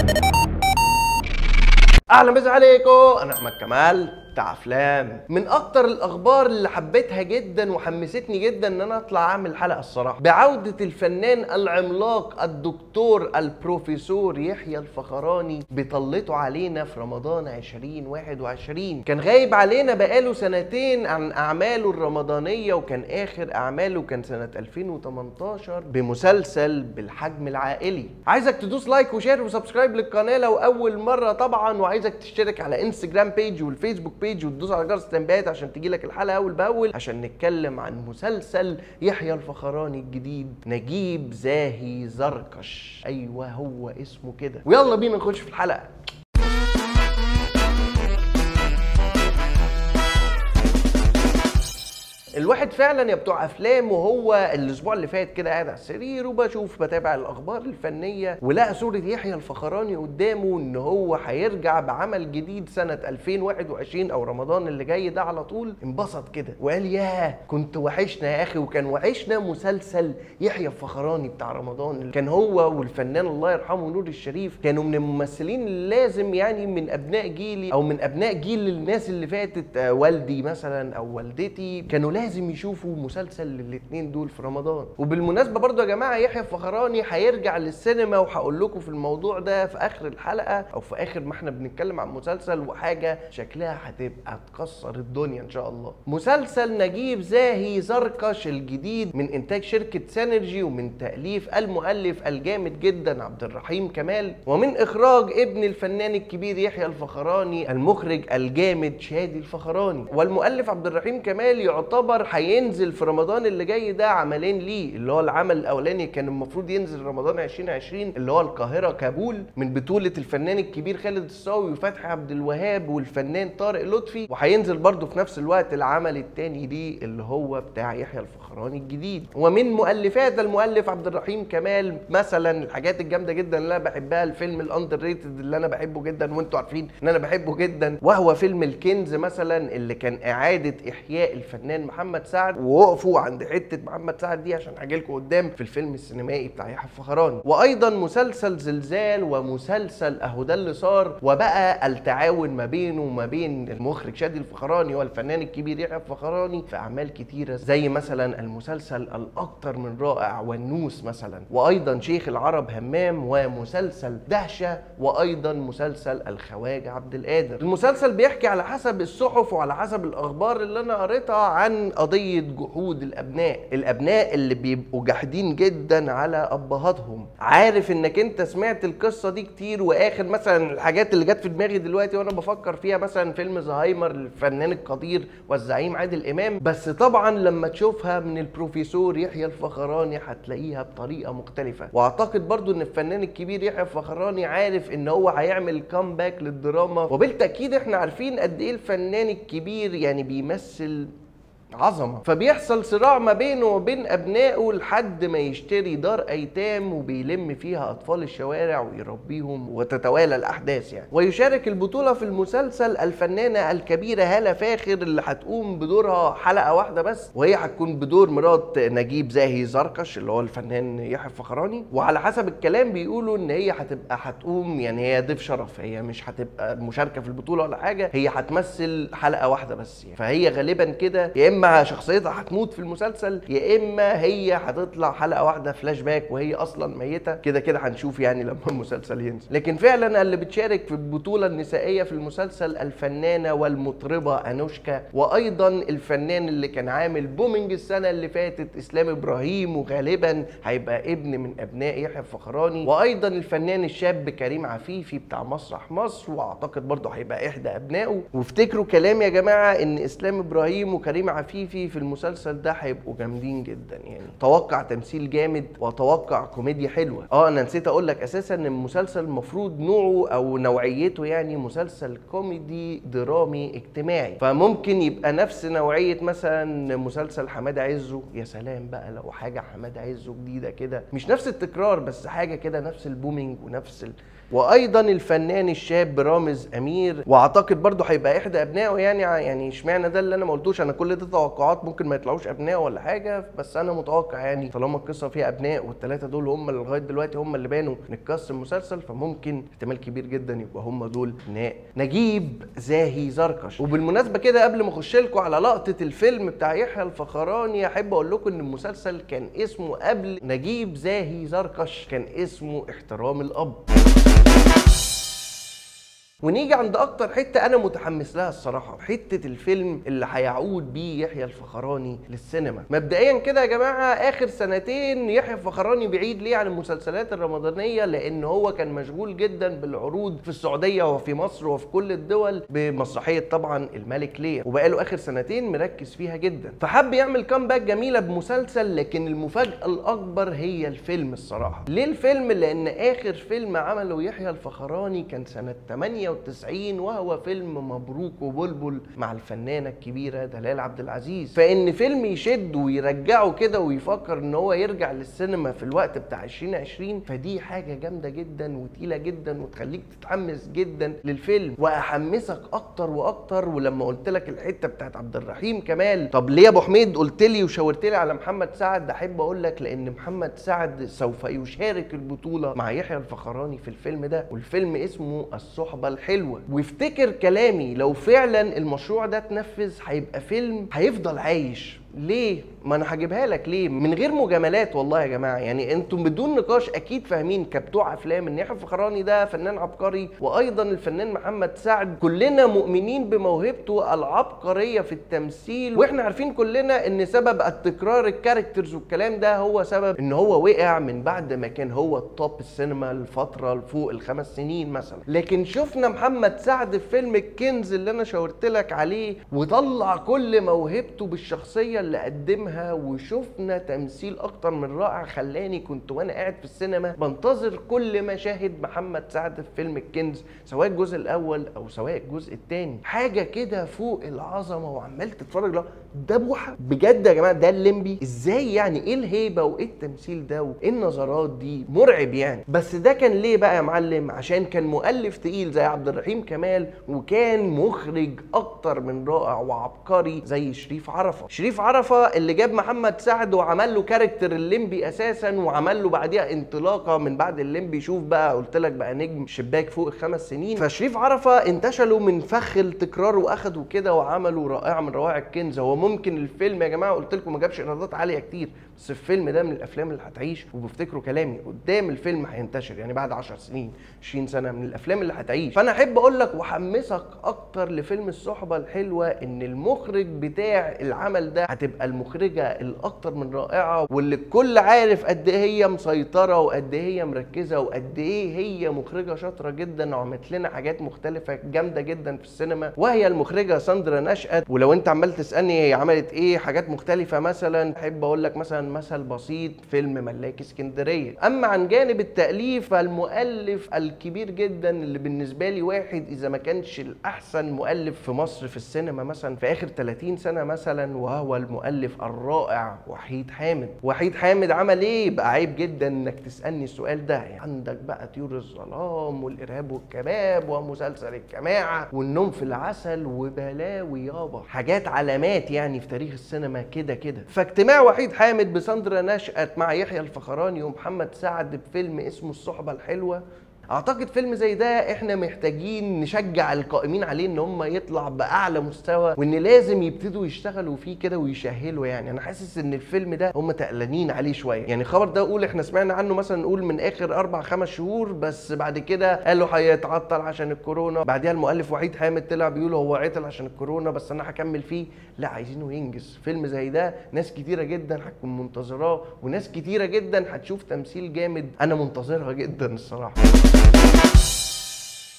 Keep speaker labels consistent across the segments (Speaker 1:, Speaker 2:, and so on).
Speaker 1: اهلا بس عليكم انا احمد كمال بتاع افلام من اكتر الاخبار اللي حبيتها جدا وحمستني جدا ان انا اطلع اعمل حلقه الصراحه بعوده الفنان العملاق الدكتور البروفيسور يحيى الفخراني بيطلته علينا في رمضان 2021 كان غايب علينا بقاله سنتين عن اعماله الرمضانيه وكان اخر اعماله كان سنه 2018 بمسلسل بالحجم العائلي عايزك تدوس لايك وشير وسبسكرايب للقناه لو اول مره طبعا وعايزك تشترك على انستجرام بيج والفيسبوك بيج وتدوس على جرس التنبيهات عشان تجيلك الحلقه اول باول عشان نتكلم عن مسلسل يحيى الفخراني الجديد نجيب زاهي زركش ايوه هو اسمه كده ويلا بينا نخش في الحلقه الواحد فعلا يا بتوع افلام وهو الاسبوع اللي فات كده قاعد على السرير وبشوف بتابع الاخبار الفنيه ولقى صوره يحيى الفخراني قدامه ان هو هيرجع بعمل جديد سنه 2021 او رمضان اللي جاي ده على طول انبسط كده وقال ياه كنت وحشنا يا اخي وكان وحشنا مسلسل يحيى الفخراني بتاع رمضان اللي كان هو والفنان الله يرحمه نور الشريف كانوا من الممثلين اللي لازم يعني من ابناء جيلي او من ابناء جيل الناس اللي فاتت آه، والدي مثلا او والدتي كانوا لازم يشوفوا مسلسل للاتنين دول في رمضان وبالمناسبه برضو يا جماعه يحيى الفخراني هيرجع للسينما وهقول لكم في الموضوع ده في اخر الحلقه او في اخر ما احنا بنتكلم عن مسلسل وحاجه شكلها هتبقى تكسر الدنيا ان شاء الله مسلسل نجيب زاهي زركش الجديد من انتاج شركه سينرجي ومن تاليف المؤلف الجامد جدا عبد الرحيم كمال ومن اخراج ابن الفنان الكبير يحيى الفخراني المخرج الجامد شادي الفخراني والمؤلف عبد الرحيم كمال يعتبر هينزل في رمضان اللي جاي ده عملين ليه اللي هو العمل الاولاني كان المفروض ينزل رمضان 2020 اللي هو القاهره كابول من بطوله الفنان الكبير خالد الصاوي وفتحي عبد الوهاب والفنان طارق لطفي وهينزل برضه في نفس الوقت العمل الثاني ليه اللي هو بتاع يحيى الفخراني الجديد ومن مؤلفات المؤلف عبد الرحيم كمال مثلا الحاجات الجامده جدا اللي انا بحبها الفيلم الاندر ريتد اللي انا بحبه جدا وانتوا عارفين ان انا بحبه جدا وهو فيلم الكنز مثلا اللي كان اعاده احياء الفنان محمد سعد ووقفوا عند حته محمد سعد دي عشان هاجي لكم قدام في الفيلم السينمائي بتاع يحيى الفخراني وايضا مسلسل زلزال ومسلسل اهو ده اللي صار وبقى التعاون ما بينه وما بين المخرج شادي الفخراني والفنان الكبير يحيى الفخراني في اعمال كتيره زي مثلا المسلسل الاكثر من رائع والنوس مثلا وايضا شيخ العرب همام ومسلسل دهشه وايضا مسلسل الخواجه عبد القادر المسلسل بيحكي على حسب الصحف وعلى حسب الاخبار اللي انا قريتها عن قضيه جحود الابناء الابناء اللي بيبقوا جاحدين جدا على ابهاتهم عارف انك انت سمعت القصه دي كتير واخر مثلا الحاجات اللي جت في دماغي دلوقتي وانا بفكر فيها مثلا فيلم زهايمر للفنان القدير والزعيم عادل امام بس طبعا لما تشوفها من البروفيسور يحيى الفخراني هتلاقيها بطريقه مختلفه واعتقد برضو ان الفنان الكبير يحيى الفخراني عارف ان هو هيعمل كامباك للدراما وبالتاكيد احنا عارفين قد ايه الفنان الكبير يعني بيمثل عظمه فبيحصل صراع ما بينه وبين ابنائه لحد ما يشتري دار ايتام وبيلم فيها اطفال الشوارع ويربيهم وتتوالى الاحداث يعني ويشارك البطوله في المسلسل الفنانه الكبيره هاله فاخر اللي هتقوم بدورها حلقه واحده بس وهي هتكون بدور مرات نجيب زاهي زركش اللي هو الفنان يحيى الفخراني وعلى حسب الكلام بيقولوا ان هي هتبقى هتقوم يعني هي ضيف شرف هي مش هتبقى مشاركه في البطوله ولا حاجه هي هتمثل حلقه واحده بس يعني فهي غالبا كده يا اما شخصيتها هتموت في المسلسل يا اما هي هتطلع حلقه واحده فلاش باك وهي اصلا ميته كده كده هنشوف يعني لما المسلسل ينزل لكن فعلا اللي بتشارك في البطوله النسائيه في المسلسل الفنانه والمطربه انوشكا وايضا الفنان اللي كان عامل بومينج السنه اللي فاتت اسلام ابراهيم وغالبا هيبقى ابن من ابناء يحيى الفخراني وايضا الفنان الشاب كريم عفيفي بتاع مسرح مصر واعتقد برضه هيبقى احدى ابنائه وافتكروا كلام يا جماعه ان اسلام ابراهيم وكريم عفيفي في المسلسل ده هيبقوا جامدين جدا يعني توقع تمثيل جامد وتوقع كوميديا حلوه اه انا نسيت اقول لك اساسا ان المسلسل المفروض نوعه او نوعيته يعني مسلسل كوميدي درامي اجتماعي فممكن يبقى نفس نوعيه مثلا مسلسل حماد عزه يا سلام بقى لو حاجه حماد عزه جديده كده مش نفس التكرار بس حاجه كده نفس البومينج ونفس ال... وايضا الفنان الشاب رامز امير واعتقد برضه هيبقى احدى ابنائه يعني يعني اشمعنى ده اللي انا ما قلتوش انا كل ده توقعات ممكن ما يطلعوش ابنائه ولا حاجه بس انا متوقع يعني طالما القصه فيها ابناء والثلاثه دول هم اللي لغايه دلوقتي هم اللي بانوا من الكاست المسلسل فممكن احتمال كبير جدا يبقى هم دول ابناء نجيب زاهي زركش وبالمناسبه كده قبل ما اخش لكم على لقطه الفيلم بتاع يحيى الفخراني احب اقول لكم ان المسلسل كان اسمه قبل نجيب زاهي زركش كان اسمه احترام الاب ونيجي عند اكتر حته انا متحمس لها الصراحه حته الفيلم اللي هيعود بيه يحيى الفخراني للسينما مبدئيا كده يا جماعه اخر سنتين يحيى الفخراني بعيد ليه عن المسلسلات الرمضانيه لان هو كان مشغول جدا بالعروض في السعوديه وفي مصر وفي كل الدول بمسرحيه طبعا الملك لير وبقاله اخر سنتين مركز فيها جدا فحب يعمل كامباك جميله بمسلسل لكن المفاجاه الاكبر هي الفيلم الصراحه ليه الفيلم لان اخر فيلم عمله يحيى الفخراني كان سنه 8 98 وهو فيلم مبروك وبلبل مع الفنانه الكبيره دلال عبد العزيز فان فيلم يشد ويرجعه كده ويفكر ان هو يرجع للسينما في الوقت بتاع 2020 فدي حاجه جامده جدا وتقيله جدا وتخليك تتحمس جدا للفيلم واحمسك اكتر واكتر ولما قلت لك الحته بتاعت عبد الرحيم كمال طب ليه يا ابو حميد قلت لي وشاورت لي على محمد سعد احب اقول لك لان محمد سعد سوف يشارك البطوله مع يحيى الفخراني في الفيلم ده والفيلم اسمه الصحبه الحلوه وافتكر كلامي لو فعلا المشروع ده اتنفذ هيبقى فيلم هيفضل عايش ليه؟ ما انا هجيبها لك ليه؟ من غير مجاملات والله يا جماعه يعني انتم بدون نقاش اكيد فاهمين كبتوع افلام ان يحيى الفخراني ده فنان عبقري وايضا الفنان محمد سعد كلنا مؤمنين بموهبته العبقريه في التمثيل واحنا عارفين كلنا ان سبب التكرار الكاركترز والكلام ده هو سبب ان هو وقع من بعد ما كان هو التوب السينما لفتره فوق الخمس سنين مثلا لكن شفنا محمد سعد في فيلم الكنز اللي انا شاورت لك عليه وطلع كل موهبته بالشخصيه اللي قدمها وشفنا تمثيل اكتر من رائع خلاني كنت وانا قاعد في السينما بنتظر كل مشاهد محمد سعد في فيلم الكنز سواء الجزء الاول او سواء الجزء الثاني حاجه كده فوق العظمه وعمال تتفرج لا ده بوحه بجد يا جماعه ده الليمبي ازاي يعني ايه الهيبه وايه التمثيل ده وايه النظرات دي مرعب يعني بس ده كان ليه بقى يا معلم عشان كان مؤلف تقيل زي عبد الرحيم كمال وكان مخرج اكتر من رائع وعبقري زي شريف عرفه شريف عرفه اللي جاب محمد سعد وعمل له كاركتر الليمبي اساسا وعمل له بعديها انطلاقه من بعد الليمبي شوف بقى قلت لك بقى نجم شباك فوق الخمس سنين فشريف عرفه انتشلوا من فخ التكرار واخدوا كده وعملوا رائعه من روائع الكنز هو ممكن الفيلم يا جماعه قلت لكم ما جابش ايرادات عاليه كتير بس الفيلم ده من الافلام اللي هتعيش وبفتكروا كلامي قدام الفيلم هينتشر يعني بعد 10 سنين 20 سنه من الافلام اللي هتعيش فانا احب اقول لك واحمسك اكتر لفيلم الصحبه الحلوه ان المخرج بتاع العمل ده هتبقى المخرجه الاكتر من رائعه واللي الكل عارف قد ايه هي مسيطره وقد ايه هي مركزه وقد ايه هي مخرجه شاطره جدا وعملت لنا حاجات مختلفه جامده جدا في السينما وهي المخرجه ساندرا نشأت ولو انت عمال تسالني هي عملت ايه حاجات مختلفه مثلا احب اقول لك مثلا مثل بسيط فيلم ملاك اسكندريه اما عن جانب التاليف فالمؤلف الكبير جدا اللي بالنسبه لي واحد اذا ما كانش الاحسن مؤلف في مصر في السينما مثلا في اخر 30 سنه مثلا وهو المؤلف الرائع وحيد حامد وحيد حامد عمل ايه بقى عيب جدا انك تسالني السؤال ده يعني عندك بقى طيور الظلام والارهاب والكباب ومسلسل الجماعه والنوم في العسل وبلاوي يابا حاجات علامات يعني في تاريخ السينما كده كده فاجتماع وحيد حامد بساندرا نشأت مع يحيى الفخراني ومحمد سعد بفيلم اسمه الصحبه الحلوه اعتقد فيلم زي ده احنا محتاجين نشجع القائمين عليه ان هم يطلع باعلى مستوى وان لازم يبتدوا يشتغلوا فيه كده ويشهلوا يعني انا حاسس ان الفيلم ده هم تقلانين عليه شويه يعني الخبر ده قول احنا سمعنا عنه مثلا نقول من اخر اربع خمس شهور بس بعد كده قالوا هيتعطل عشان الكورونا بعدها المؤلف وحيد حامد طلع بيقول هو عطل عشان الكورونا بس انا هكمل فيه لا عايزينه ينجز فيلم زي ده ناس كتيره جدا هتكون منتظراه وناس كتيره جدا هتشوف تمثيل جامد انا منتظرها جدا الصراحه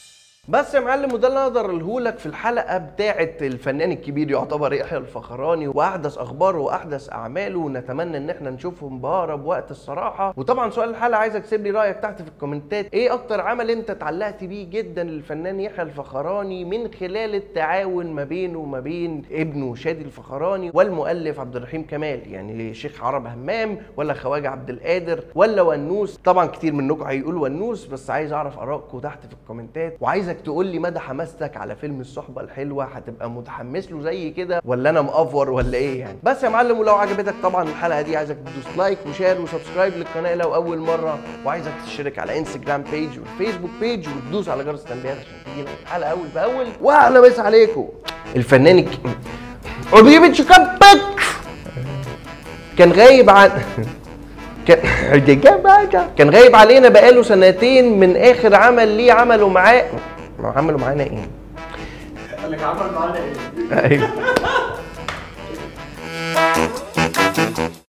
Speaker 1: بس يا معلم وده اللي اقدر اقوله لك في الحلقه بتاعه الفنان الكبير يعتبر يحيى الفخراني واحدث اخباره واحدث اعماله ونتمنى ان احنا نشوفهم بأقرب وقت الصراحه وطبعا سؤال الحلقه عايزك تسيب لي رايك تحت في الكومنتات ايه اكتر عمل انت اتعلقت بيه جدا للفنان يحيى الفخراني من خلال التعاون ما بينه وما بين ابنه شادي الفخراني والمؤلف عبد الرحيم كمال يعني شيخ عرب همام ولا خواجه عبد القادر ولا ونوس طبعا كتير منكم هيقولوا ونوس بس عايز اعرف ارائكم تحت في الكومنتات وعايزك تقول لي مدى حماستك على فيلم الصحبه الحلوه هتبقى متحمس له زي كده ولا انا مأفور ولا ايه يعني بس يا معلم ولو عجبتك طبعا الحلقه دي عايزك تدوس لايك وشير وسبسكرايب للقناه لو اول مره وعايزك تشترك على انستجرام بيج والفيسبوك بيج وتدوس على جرس التنبيهات عشان تجيلك الحلقه اول باول واهلا بس عليكم الفنان الك... عبيب شكبك كان غايب عن كان كان غايب علينا بقاله سنتين من اخر عمل ليه عمله معاه عملوا معانا ايه؟
Speaker 2: قال لك عمل معانا ايه؟
Speaker 1: ايوه